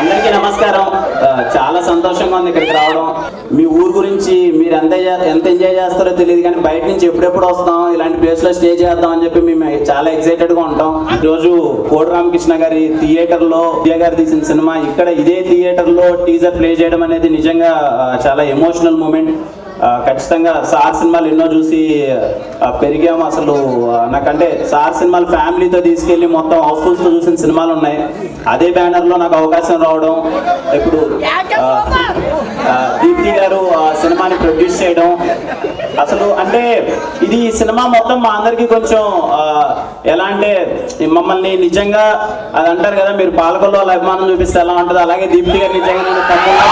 అందరికీ నమస్కారం ఆ, చాలా సంతోషంగా ఉంది ఇక్కడికి రావడం మీ ఊరు గురించి మీరు ఎంత ఎంజాయ్- ఎంత ఎంజాయ్ చేస్తారో తెలియదు కానీ బయట నుంచి ఎప్పుడెప్పుడు వస్తాం ఇలాంటి ప్లేస్ లో స్టే చేద్దాం అని చెప్పి మేము చాలా ఎక్సైటెడ్ గా ఉంటాం ఈరోజు కోడి రామకృష్ణ గారి థియేటర్ లో విజయ్ గారు తీసిన సినిమా ఇక్కడ ఇదే థియేటర్ లో టీజర్ ప్లే చేయడం అనేది నిజంగా ఆ, చాలా ఎమోషనల్ మూమెంట్ ఆ, ఖచ్చితంగా సార్ సినిమాలు ఎన్నో చూసి ఆ, పెరిగాము అసలు ఆ, నాకంటే సార్ సినిమాలు ఫ్యామిలీతో తీసుకెళ్ళి మొత్తం హౌస్ఫుల్స్ తో చూసిన సినిమాలు ఉన్నాయి అదే బ్యానర్ లో నాకు అవకాశం రావడం ఇప్పుడు ఆ, ఆ, దీప్తి గారు ఆ సినిమాని ప్రొడ్యూస్ చేయడం అసలు అంటే ఇది ఈ సినిమా మొత్తం మా అందరికి కొంచెం ఆ, ఎలా అంటే ఈ మమ్మల్ని నిజంగా అది అంటారు కదా మీరు పాలకొల్లో వాళ్ళ అభిమానం చూపిస్తే ఎలా ఉంటుంది అలాగే దీప్తి గారు నిజంగా నేను తమ్ముళ్ళ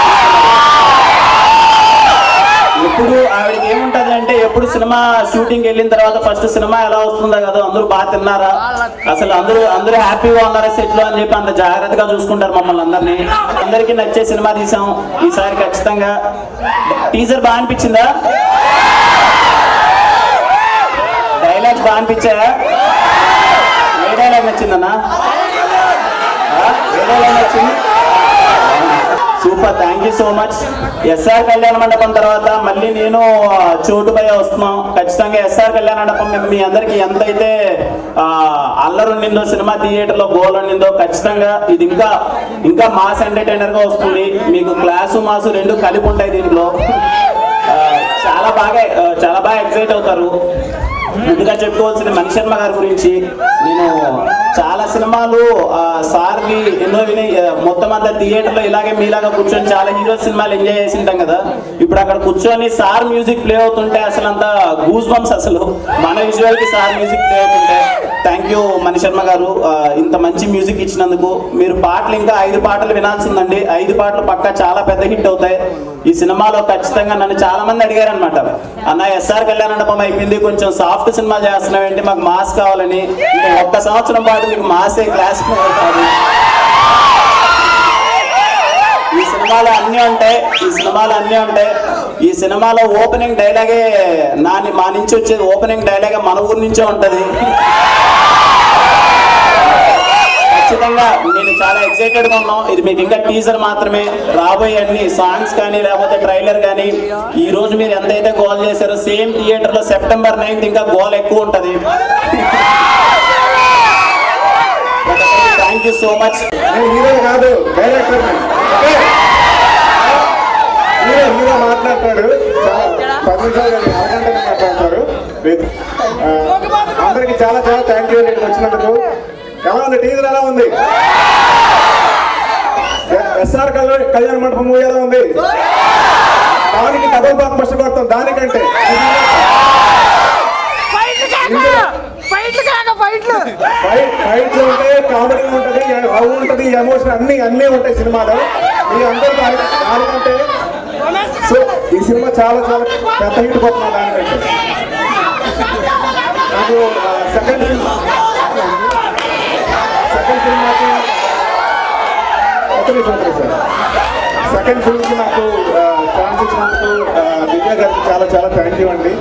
ఎప్పుడు ఆవిడకి ఏముంటది అంటే ఎప్పుడు సినిమా షూటింగ్ వెళ్ళిన తర్వాత ఫస్ట్ సినిమా ఎలా వస్తుందో కదా అందరూ బాగా తిన్నారా అసలు అందరూ అందరూ హ్యాపీగా ఉన్నారా సెట్ లో అని చెప్పి అంత జాగ్రత్తగా చూసుకుంటారు మమ్మల్ని అందరినీ అందరికీ నచ్చే సినిమా తీసాం ఈసారి ఖచ్చితంగా టీజర్ బాగా అనిపించిందా డైలాగ్స్ బాగా అనిపించాయా ఏ డైలాగ్ నచ్చిందన్నా ఆ? ఏ డైలాగ్ నచ్చింది super thank you so much SR Kalyana Mandapam తర్వాత మళ్ళీ నేను ఆ, చోటుపై వస్తున్నాం ఖచ్చితంగా ఎస్ఆర్ కళ్యాణ మండపం మేము మీ అందరికి ఎంతైతే ఆ, అల్లరి ఉండిందో సినిమా థియేటర్ లో గోల్ ఉండిందో ఖచ్చితంగా ఇది ఇంకా ఇంకా మాస్ ఎంటర్టైనర్ గా వస్తుంది మీకు క్లాసు మాసు రెండు కలిపి ఉంటాయి దీంట్లో ఆ, చాలా బాగా ఆ, చాలా బాగా ఎక్సైట్ అవుతారు ముందుగా చెప్పుకోవాల్సింది మణిశర్మ గారి గురించి నేను చాలా సినిమాలు ఆ, సార్వి ఎన్నో విని ఆ, మొత్తం అంతా థియేటర్లో ఇలాగే మీలాగా కూర్చొని చాలా హీరో సినిమాలు ఎంజాయ్ చేసి ఉంటాం కదా ఇప్పుడు అక్కడ కూర్చొని సార్ మ్యూజిక్ ప్లే అవుతుంటే అసలు అంత గూస్ బంప్స్ అసలు మన విజువల్ కి సార్ మ్యూజిక్ ప్లే అవుతుంటే థ్యాంక్ యూ మణిశర్మ గారు ఆ, ఇంత మంచి మ్యూజిక్ ఇచ్చినందుకు మీరు పాటలు ఇంకా ఐదు పాటలు వినాల్సిందండి ఐదు పాటలు పక్కా చాలా పెద్ద హిట్ అవుతాయి ఈ సినిమాలో ఖచ్చితంగా నన్ను చాలా మంది అడిగారు అనమాట అన్న ఎస్ఆర్ కళ్యాణ మండపం అయిపోయింది కొంచెం సాఫ్ట్ సినిమా చేస్తున్నావేంటి మాకు మాస్ కావాలని ఇంకా ఒక్క సంవత్సరం పాటు మీకు మాసే క్లాస్ కాదు ఈ సినిమాలో అన్నీ ఉంటాయి ఈ సినిమాలో అన్నీ ఉంటాయి ఈ సినిమాలో ఓపెనింగ్ డైలాగే నా మా నుంచి వచ్చేది ఓపెనింగ్ డైలాగే మన ఊరి నుంచే ఉంటది ఖచ్చితంగా నేను చాలా ఎక్సైటెడ్ గా ఉన్నాం ఇది మీకు ఇంకా టీజర్ మాత్రమే రాబోయే అన్ని సాంగ్స్ కానీ లేకపోతే ట్రైలర్ కానీ ఈ రోజు మీరు ఎంతైతే గోల్ చేశారో సేమ్ థియేటర్ లో సెప్టెంబర్ నైన్త్ ఇంకా గోల్ ఎక్కువ ఉంటది థ్యాంక్ యూ సో మచ్ నేను హీరో కాదు డైరెక్టర్ హీరో హీరో మాట్లాడతాడు చాలా పది నిమిషాలు కాదు, అరగంటనే మాట్లాడతారు లేదు. ఆ, అందరికీ చాలా చాలా థ్యాంక్ యూ నేను వచ్చినందుకు ఎలా ఉంది టీజర్ ఎలా ఉంది ఎస్ఆర్ కళ్యాణ్ కళ్యాణ మండపం మూవీ ఎలా ఉంది దానికి డబుల్ బాక్ ఫస్ట్ కొడతాం దానికంటే ఫైట్లు కాక ఫైట్లు ఫైట్ ఫైట్లు ఉంటాయి కామెడీ ఉంటుంది లవ్ ఉంటుంది ఎమోషన్ అన్ని అన్నీ ఉంటాయి సినిమాలో మీ అందరూ దాని- దానికంటే సో ఈ సినిమా చాలా చాలా పెద్ద హిట్ కొట్టిన దానికంటే నాకు సెకండ్ సినిమా సెకండ్ సినిమాకి ఒక నిమిషం ఒక నిమిషం సెకండ్ ఫిల్మ్కి నాకు ఛాన్స్ ఇచ్చినందుకు ఆ, దివ్య గారికి చాలా చాలా థ్యాంక్ యూ అండి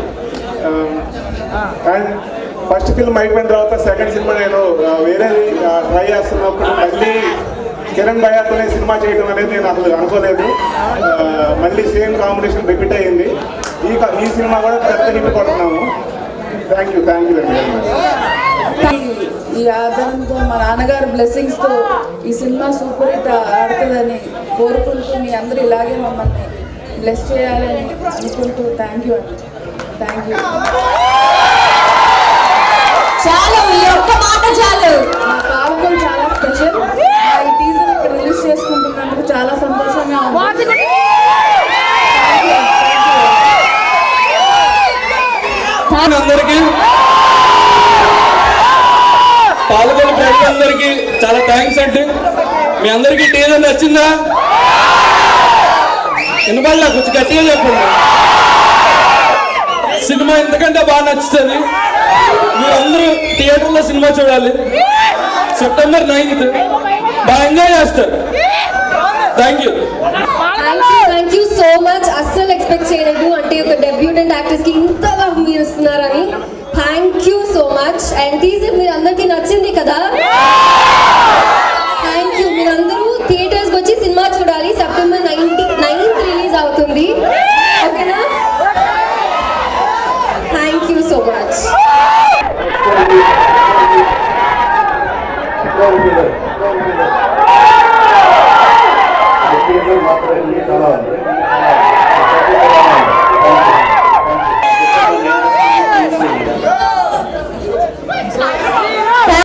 అండ్ ఫస్ట్ ఫిల్మ్ అయిపోయిన తర్వాత సెకండ్ సినిమా నేను ఆ, వేరే ట్రై చేస్తున్నప్పుడు మళ్ళీ కిరణ్ భయాతోనే సినిమా చేయడం అనేది నేను అసలు అనుకోలేదు ఆ, మళ్ళీ సేమ్ కాంబినేషన్ రిపీట్ అయ్యింది ఈ క- ఈ సినిమా కూడా పెద్ద హిట్ కొడుతున్నాము thank you thank you very much ఈ ఆధారంతో మా నాన్నగారు బ్లెస్సింగ్స్ తో ఈ సినిమా సూపర్ హిట్ ఆడుతుందని కోరుకుంటూ మీ అందరూ ఇలాగే మమ్మల్ని బ్లెస్ చేయాలని అనుకుంటూ థ్యాంక్ యూ అండి థ్యాంక్ యూ చాలు ఈ ఒక్క మాట చాలు మా పాలకులు చాలా స్పెషల్ మా ఈ టీజర్ ఇక్కడ రిలీజ్ చేసుకుంటున్నందుకు చాలా సంతోషంగా ఉంది Thank you, thank you. అందరికి పాల్గొన్న ప్రజలందరికీ చాలా థ్యాంక్స్ అండి మీ అందరికీ టీజర్ నచ్చిందా వినబడలా కొంచెం గట్టిగా చెప్పండి సినిమా ఎంతకంటే బాగా నచ్చుతుంది మీరందరూ థియేటర్లో సినిమా చూడాలి సెప్టెంబర్ నైన్త్ బాగా ఎంజాయ్ చేస్తారు thank you thank you thank you so much అస్సలు ఎక్స్పెక్ట్ చేయలేదు అంటే ఒక డెబ్యూటెంట్ యాక్టర్స్ కి ఇంతగా మీరు ఇస్తున్నారని thank you so much and teaser మీరు అందరికీ నచ్చింది కదా థ్యాంక్ యూ మీరందరూ థియేటర్స్కి వచ్చి సినిమా మచ్ మాత్రం చాలా